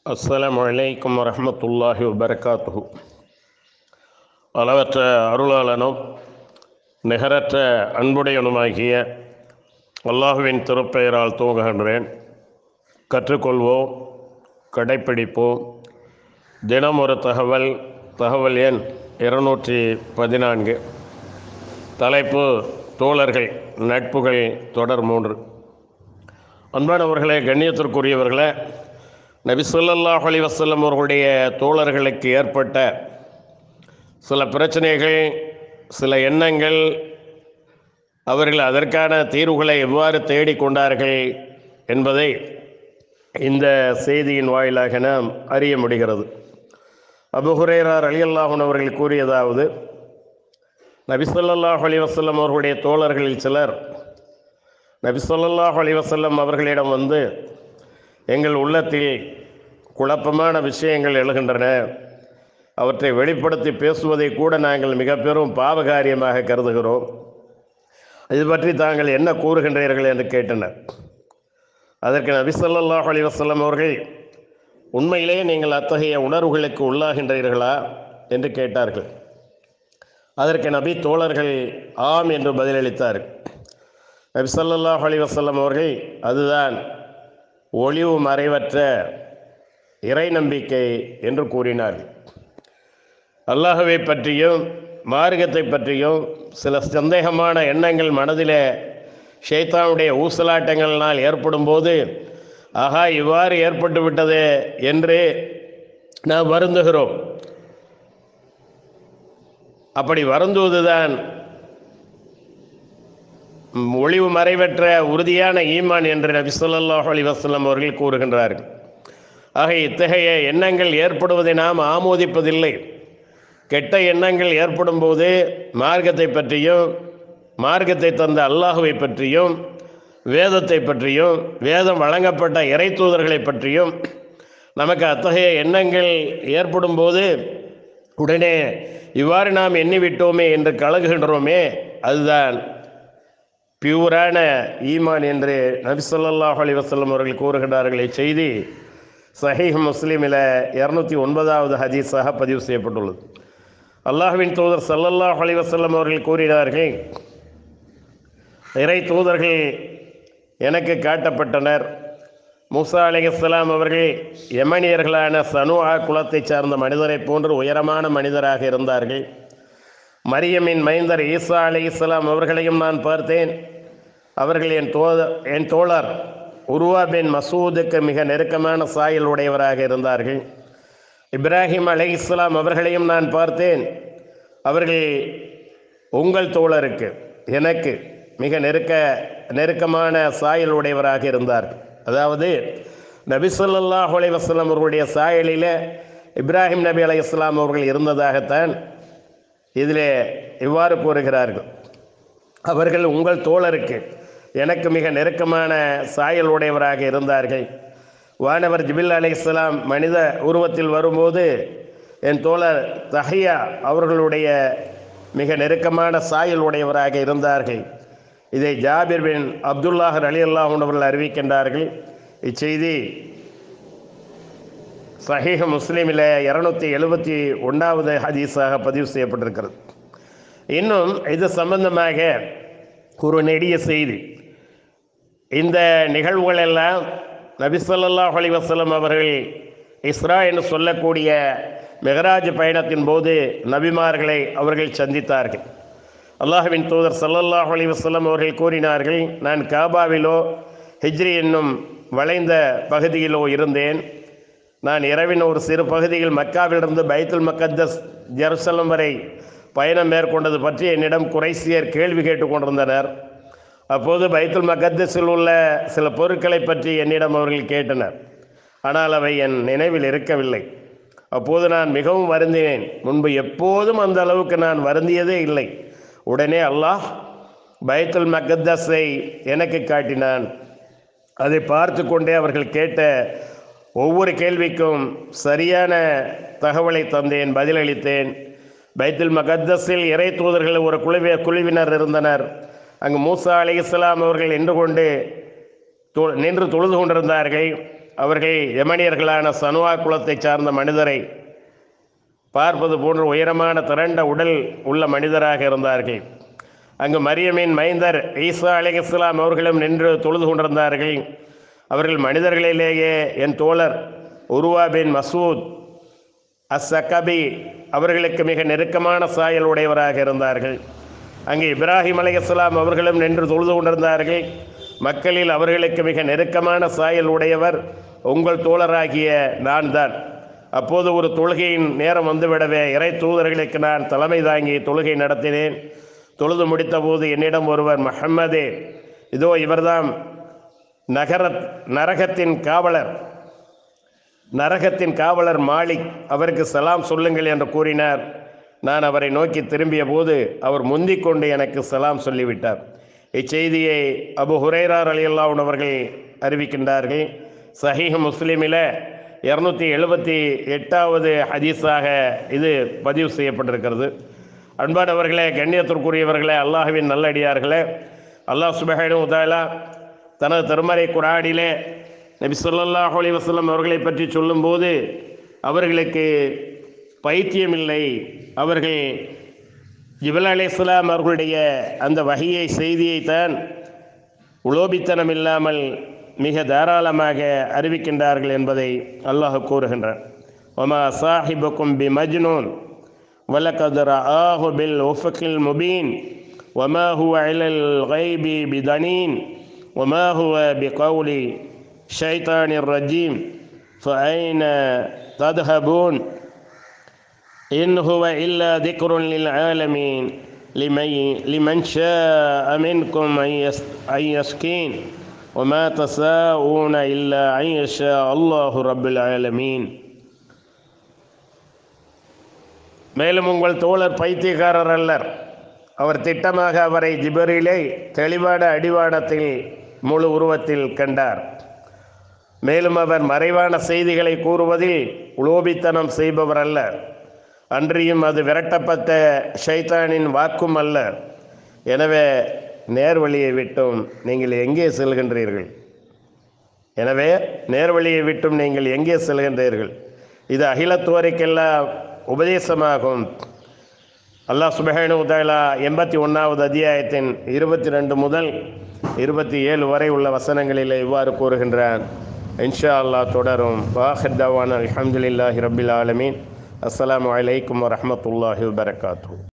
அஸ்ஸலாமு அலைக்கும் வரஹ்மத்துல்லாஹி வபரகாத்துஹு அளவற்ற அருளாளனும் நிகரற்ற அன்புடையனுமாகிய அல்லாஹுவின் திருப்பெயரால் தூங்குகின்றேன் கற்றுக்கொள்வோம் கடைப்பிடிப்போம் தினம் ஒரு தகவல் தகவல் எண் இருநூற்றி பதினான்கு தலைப்பு தோழர்கள் நட்புகள் தொடர் மூன்று அன்பானவர்களே கண்ணியத்திற்குரியவர்களே நபி ஸல்லல்லாஹு அலைஹி வஸல்லம் அவர்களுடைய தோழர்களுக்கு ஏற்பட்ட சில பிரச்சனைகள் சில எண்ணங்கள் அவர்கள் அதற்கான தீர்வுகளை எவ்வாறு தேடிக்கொண்டார்கள் என்பதை இந்த செய்தியின் வாயிலாக நாம் அறிய முடிகிறது அபு ஹுரேரார் அலி அல்லாஹன் அவர்கள் கூறியதாவது நபி ஸல்லல்லாஹு அலைஹி வஸல்லம் அவர்களுடைய தோழர்களில் சிலர் நபி ஸல்லல்லாஹு அலைஹி வஸல்லம் அவர்களிடம் வந்து எங்கள் உள்ளத்தில் குழப்பமான விஷயங்கள் எழுகின்றன அவற்றை வெளிப்படுத்தி பேசுவதை கூட நாங்கள் மிக பெரும் பாவகாரியமாக கருதுகிறோம் இது பற்றி தாங்கள் என்ன கூறுகின்றீர்கள் என்று கேட்டனர் அதற்கு நபி ஸல்லல்லாஹு அலைஹி வஸல்லம் அவர்கள் உண்மையிலேயே நீங்கள் அத்தகைய உணர்வுகளுக்கு உள்ளாகின்றீர்களா என்று கேட்டார்கள் அதற்கு நபி தோழர்கள் ஆம் என்று பதிலளித்தார்கள் நபி ஸல்லல்லாஹு அலைஹி வஸல்லம் அவர்கள் அதுதான் ஒளிவு மறைவற்ற இறை நம்பிக்கை என்று கூறினார்கள் அல்லாஹுவை பற்றியும் மார்க்கத்தை பற்றியும் சில சந்தேகமான எண்ணங்கள் மனதில் ஷைத்தானுடைய ஊசலாட்டங்களினால் ஏற்படும் போது ஆகா இவ்வாறு ஏற்பட்டு விட்டது என்று நாம் வருந்துகிறோம் அப்படி வருந்துவதுதான் ஒளிவு மறைவற்ற உறுதியான ஈமான் என்று நபி ஸல்லல்லாஹு அலைஹி வஸல்லம் அவர்கள் கூறுகின்றார்கள் ஆக இத்தகைய எண்ணங்கள் ஏற்படுவதை நாம் ஆமோதிப்பதில்லை கெட்ட எண்ணங்கள் ஏற்படும் போது மார்க்கத்தை பற்றியும் மார்க்கத்தை தந்த அல்லாஹுவை பற்றியும் வேதத்தை பற்றியும் வேதம் வழங்கப்பட்ட இறை தூதர்களை பற்றியும் நமக்கு அத்தகைய எண்ணங்கள் ஏற்படும் போது உடனே இவ்வாறு நாம் எண்ணிவிட்டோமே என்று கலகுகின்றோமே அதுதான் பியூரான ஈமான் என்று நபி ஸல்லல்லாஹு அலைஹி வஸல்லம் அவர்கள் கூறுகின்றார்கள் இச்செய்தி சஹீஹ் முஸ்லீமில் இரநூத்தி ஒன்பதாவது ஹதீஸாக பதிவு செய்யப்பட்டுள்ளது அல்லாஹ்வின் தூதர் ஸல்லல்லாஹு அலைஹி வஸல்லம் அவர்கள் கூறினார்கள் இறை தூதர்கள் எனக்கு காட்டப்பட்டனர் மூசா அலைஹிஸ்ஸலாம் அவர்கள் யமனியர்களான சனுஆ குலத்தைச் சார்ந்த மனிதரைப் போன்று உயரமான மனிதராக இருந்தார்கள் மரியமின் மைந்தர் ஈசா அலி இஸ்லாம் அவர்களையும் நான் பார்த்தேன் அவர்கள் என் தோ என் தோழர் உருவா பின் மசூதுக்கு மிக நெருக்கமான சாயல் உடையவராக இருந்தார்கள் இப்ராஹிம் அலை இஸ்லாம் அவர்களையும் நான் பார்த்தேன் அவர்கள் உங்கள் தோழருக்கு எனக்கு மிக நெருக்க நெருக்கமான சாயல் உடையவராக இருந்தார்கள் அதாவது நபி ஸல்லல்லாஹு அலைஹி வஸல்லம் அவர்களுடைய சாயலில் இப்ராஹிம் நபி அலை இஸ்லாம் அவர்கள் இருந்ததாகத்தான் இதில் இவ்வாறு கூறுகிறார்கள் அவர்கள் உங்கள் தோழருக்கு எனக்கு மிக நெருக்கமான சாயல் உடையவராக இருந்தார்கள் வானவர் ஜிபில் அலி இஸ்லாம் மனித உருவத்தில் வரும்போது என் தோழர் தஹியா அவர்களுடைய மிக நெருக்கமான சாயல் உடையவராக இருந்தார்கள் இதை ஜாபிர் பின் அப்துல்லாஹ் அலி அல்லாஹ் அவர்கள் அறிவிக்கின்றார்கள் இச்செய்தி சஹீஹ் முஸ்லீமில் இரநூத்தி எழுபத்தி ஒன்றாவது ஹதீஸாக பதிவு செய்யப்பட்டிருக்கிறது இன்னும் இது சம்பந்தமாக ஒரு நெடிய செய்தி இந்த நிகழ்வுகள் எல்லாம் நபி ஸல்லல்லாஹு அலைஹி வஸல்லம் அவர்கள் இஸ்ரா என்று சொல்லக்கூடிய மெகராஜ் பயணத்தின் போது நபிமார்களை அவர்கள் சந்தித்தார்கள் அல்லாஹுவின் தூதர் ஸல்லல்லாஹு அலைஹி வஸல்லம் அவர்கள் கூறினார்கள் நான் காபாவிலோ ஹிஜ்ரி என்னும் வளைந்த பகுதியிலோ இருந்தேன் நான் இரவின் ஒரு சிறு பகுதியில் மக்காவிலிருந்து பைத்துல் மக்கத்தஸ் ஜெருசலம் வரை பயணம் மேற்கொண்டது பற்றி என்னிடம் குறைசியர் கேள்வி கேட்டு கொண்டிருந்தனர் அப்போது பைத்துல் மக்கத்தஸில் உள்ள சில பொருட்களை பற்றி என்னிடம் அவர்கள் கேட்டனர் ஆனால் அவை என் நினைவில் இருக்கவில்லை அப்போது நான் மிகவும் வருந்தினேன் முன்பு எப்போதும் அந்த அளவுக்கு நான் வருந்தியதே இல்லை உடனே அல்லாஹ் பைத்துல் மக்கத்தஸை எனக்கு காட்டினான் அதை பார்த்து கொண்டே அவர்கள் கேட்ட ஒவ்வொரு கேள்விக்கும் சரியான தகவலை தந்தேன் பதிலளித்தேன் பைத்துல் மகத்தஸில் இறை தூதர்கள் ஒரு குழுவி குழுவினர் இருந்தனர் அங்கு மூசா அலி இஸ்லாம் அவர்கள் நின்று கொண்டு தொ- நின்று தொழுது கொண்டிருந்தார்கள் அவர்கள் யமனியர்களான சனுவா குலத்தைச் சார்ந்த மனிதரை பார்ப்பது போன்ற உயரமான திரண்ட உடல் உள்ள மனிதராக இருந்தார்கள் அங்கு மரியமின் மைந்தர் ஈசா அலி இஸ்லாம் அவர்களும் நின்று தொழுது கொண்டிருந்தார்கள் அவர்கள் மனிதர்களிலேயே என் தோழர் உருவா பின் மசூத் அஸ்ஸகபி அவர்களுக்கு மிக நெருக்கமான சாயல் உடையவராக இருந்தார்கள் அங்கே இப்ராஹிம் அலி இஸ்லாம் அவர்களும் நின்று தொழுது கொண்டிருந்தார்கள் மக்களில் அவர்களுக்கு மிக நெருக்கமான சாயல் உடையவர் உங்கள் தோழராகிய நான் தான் அப்போது ஒரு தொழுகையின் நேரம் வந்துவிடவே இறை தூதர்களுக்கு நான் தலைமை தாங்கி தொழுகை நடத்தினேன் தொழுது முடித்தபோது என்னிடம் ஒருவர் மஹம்மதே இதோ இவர்தாம் நகர நரகத்தின் காவலர் நரகத்தின் காவலர் மாலிக் அவருக்கு சலாம் சொல்லுங்கள் என்று கூறினார் நான் அவரை நோக்கி திரும்பிய போது அவர் முந்திக் கொண்டு எனக்கு சலாம் சொல்லிவிட்டார் இச்செய்தியை அபு ஹுரைரார் அலி அல்லாஹ் அவர்கள் அறிவிக்கின்றார்கள் சஹீஹ் முஸ்லீமில் இரநூத்தி எழுபத்தி எட்டாவது ஹதீஸாக இது பதிவு செய்யப்பட்டிருக்கிறது அன்பானவர்களே கண்ணியத்திற்குரியவர்களே அல்லாஹுவின் நல்லடியார்களே அல்லாஹ் சுபஹானு உதாலா தனது திருமறை குரானிலே நபி ஸல்லல்லாஹு அலைஹி வஸல்லம் அவர்களை பற்றி சொல்லும்போது அவர்களுக்கு பைத்தியமில்லை அவர்கள் ஜிபல் அலைஹிஸ்ஸலாம் அவர்களுடைய அந்த வகையை செய்தியைத்தான் உலோபித்தனம் இல்லாமல் மிக தாராளமாக அறிவிக்கின்றார்கள் என்பதை அல்லாஹ் கூறுகின்றான் ஒமா சாஹிபுக்கும் பி மஜ்னூன் ولقد رآه بالأفق المبين وما هو على الغيب بدنين وما هو بقول شيطان الرجيم فأين تذهبون إن هو إلا ذكر للعالمين لمن, لمن شاء منكم أن يس- أن يسكين وما تساءون إلا أن يشاء الله رب العالمين மேலும் உங்கள் தோழர் பைத்தியக்காரர் அல்லர் அவர் திட்டமாக அவரை ஜிபரிலே தெளிவான அடிவானத்தில் முழு உருவத்தில் கண்டார் மேலும் அவர் மறைவான செய்திகளை கூறுவதில் உலோபித்தனம் செய்பவர் அல்ல அன்றியும் அது விரட்டப்பட்ட ஷைத்தானின் வாக்கும் அல்ல எனவே நேர்வழியை விட்டும் நீங்கள் எங்கே செல்கின்றீர்கள் எனவே நேர்வழியை விட்டும் நீங்கள் எங்கே செல்கின்றீர்கள் இது அகிலத்துவரைக்கெல்லாம் உபதேசமாகும் அல்லாஹ் சுபஹானு தாலா எண்பத்தி ஒன்றாவது அத்தியாயத்தின் இருபத்தி ரெண்டு முதல் இருபத்தி ஏழு வரை உள்ள வசனங்களில் இவ்வாறு கூறுகின்றான் இன்ஷா அல்லாஹ் தொடரும் வாஹிர் தவான் அல்ஹம்துலில்லாஹி ரபில் ஆலமீன் அஸ்ஸலாமு அலைக்கும் வரஹ்மத்துல்லாஹி வபரகாத்துஹு